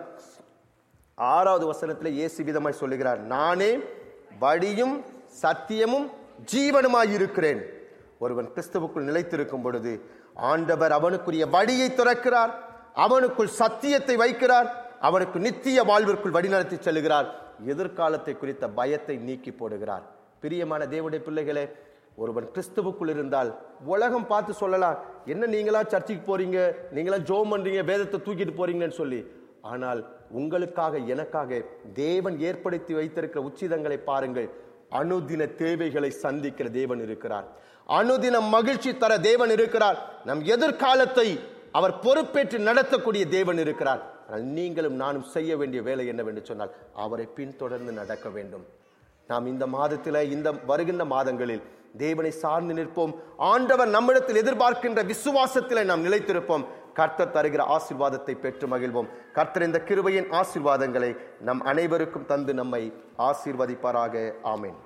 ஆறாவது வசனத்தில் இயேசு விதமாய் சொல்லுகிறார் நானே வழியும் சத்தியமும் ஜீவனுமாய் இருக்கிறேன் ஒருவன் கிறிஸ்துவுக்குள் நிலைத்திருக்கும் பொழுது ஆண்டவர் அவனுக்குரிய வழியை திறக்கிறார் அவனுக்குள் சத்தியத்தை வைக்கிறார் அவனுக்கு நித்திய வாழ்விற்குள் வழிநடத்தி செல்கிறார் எதிர்காலத்தை குறித்த பயத்தை நீக்கி போடுகிறார் பிரியமான தேவனுடைய பிள்ளைகளே ஒருவன் கிறிஸ்துவுக்குள் இருந்தால் உலகம் பார்த்து சொல்லலாம் என்ன நீங்களா சர்ச்சுக்கு போறீங்க நீங்களா ஜோம் பண்றீங்க வேதத்தை தூக்கிட்டு போறீங்கன்னு சொல்லி ஆனால் உங்களுக்காக எனக்காக தேவன் ஏற்படுத்தி வைத்திருக்கிற உச்சிதங்களை பாருங்கள் அனுதின தேவைகளை சந்திக்கிற தேவன் இருக்கிறார் அனுதின மகிழ்ச்சி தர தேவன் இருக்கிறார் நம் எதிர்காலத்தை அவர் பொறுப்பேற்று நடத்தக்கூடிய தேவன் இருக்கிறார் ஆனால் நீங்களும் நானும் செய்ய வேண்டிய வேலை என்னவென்று சொன்னால் அவரை பின்தொடர்ந்து நடக்க வேண்டும் நாம் இந்த மாதத்தில் இந்த வருகின்ற மாதங்களில் தேவனை சார்ந்து நிற்போம் ஆண்டவர் நம்மிடத்தில் எதிர்பார்க்கின்ற விசுவாசத்தில் நாம் நிலைத்திருப்போம் கர்த்தர் தருகிற ஆசீர்வாதத்தை பெற்று மகிழ்வோம் கர்த்தர் இந்த கிருபையின் ஆசீர்வாதங்களை நம் அனைவருக்கும் தந்து நம்மை ஆசீர்வதிப்பாராக ஆமென்